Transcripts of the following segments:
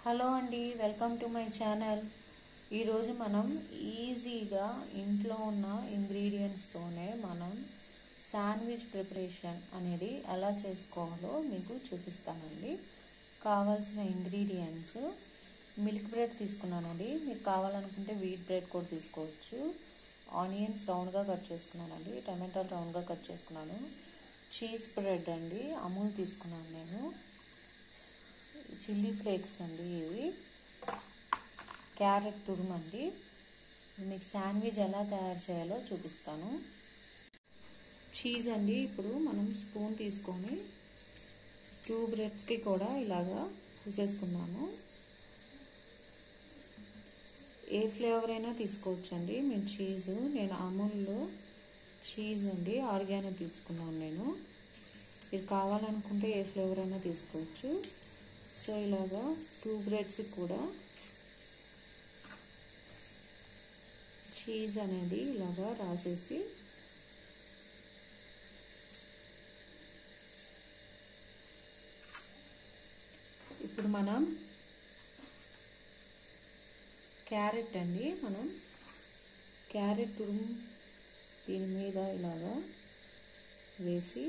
hello అండి welcome to my channel ఈరోజు మనం ఈజీగా ఇంట్లో ఉన్న ఇంగ్రీడియంట్స్తోనే మనం శాండ్విచ్ ప్రిపరేషన్ అనేది ఎలా చేసుకోవాలో మీకు చూపిస్తానండి కావాల్సిన ఇంగ్రీడియంట్స్ మిల్క్ బ్రెడ్ తీసుకున్నానండి మీరు కావాలనుకుంటే వీట్ బ్రెడ్ కూడా తీసుకోవచ్చు ఆనియన్స్ రౌండ్గా కట్ చేసుకున్నానండి టమాటాలు రౌండ్గా కట్ చేసుకున్నాను చీజ్ బ్రెడ్ అండి అమూల్ తీసుకున్నాను నేను చిల్లీ ఫ్లేక్స్ అండి ఇవి క్యారెట్ తురుమండి మీకు శాండ్విచ్ ఎలా తయారు చేయాలో చూపిస్తాను చీజ్ అండి ఇప్పుడు మనం స్పూన్ తీసుకొని టూ బ్రెడ్స్కి కూడా ఇలాగా తీసేసుకున్నాను ఏ ఫ్లేవర్ అయినా తీసుకోవచ్చండి మేము చీజ్ నేను అమూల్లో చీజ్ అండి ఆర్గానో తీసుకున్నాను నేను మీరు కావాలనుకుంటే ఏ ఫ్లేవర్ అయినా తీసుకోవచ్చు సో ఇలాగా టూ బ్రెడ్స్ కూడా చీజ్ అనేది ఇలాగా రాసేసి ఇప్పుడు మనం క్యారెట్ అండి మనం క్యారెట్ తురుము దీని మీద ఇలాగా వేసి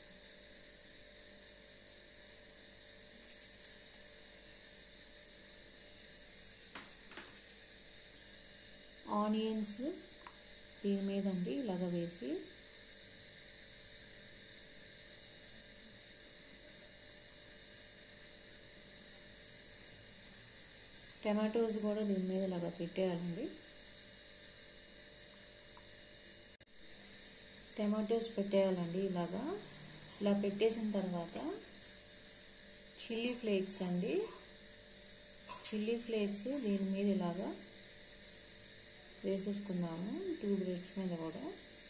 ఆనియన్స్ దీని మీద అండి ఇలాగ వేసి టమాటోస్ కూడా దీని మీద ఇలాగ పెట్టేయాలండి టమాటోస్ పెట్టేయాలండి ఇలాగా ఇలా పెట్టేసిన తర్వాత చిల్లీ ఫ్లేక్స్ అండి చిల్లీ ఫ్లేక్స్ దీని మీద ఇలాగా వేసేసుకుందాము టూ బ్రెడ్స్ మీద కూడా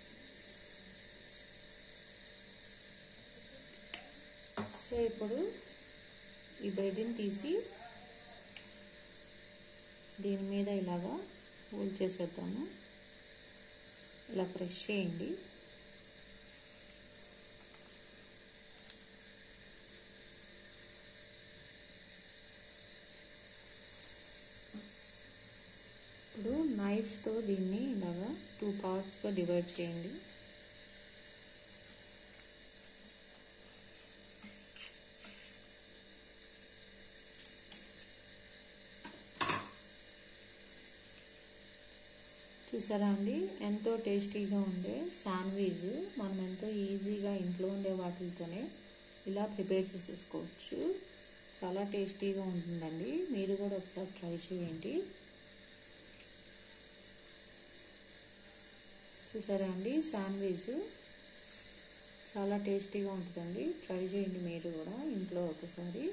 సో ఇప్పుడు ఈ బ్రెడ్ని తీసి దీని మీద ఇలాగా హోల్ చేసేద్దాము ఇలా ప్రెస్ చేయండి ఇప్పుడు నైఫ్తో దీన్ని ఇలాగా టూ పార్ట్స్గా డివైడ్ చేయండి చూసారా అండి ఎంతో టేస్టీగా ఉండే శాండ్విచ్ మనం ఎంతో ఈజీగా ఇంట్లో ఉండే వాటితోనే ఇలా ప్రిపేర్ చేసేసుకోవచ్చు చాలా టేస్టీగా ఉంటుందండి మీరు కూడా ఒకసారి ట్రై చేయండి చూసారా అండి శాండ్విచ్ చాలా టేస్టీగా ఉంటుందండి ట్రై చేయండి మీరు కూడా ఇంట్లో ఒకసారి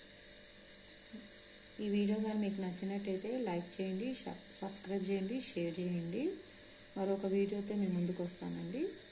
ఈ వీడియో కానీ మీకు నచ్చినట్టయితే లైక్ చేయండి సబ్స్క్రైబ్ చేయండి షేర్ చేయండి మరొక వీడియోతో మేము ముందుకు వస్తానండి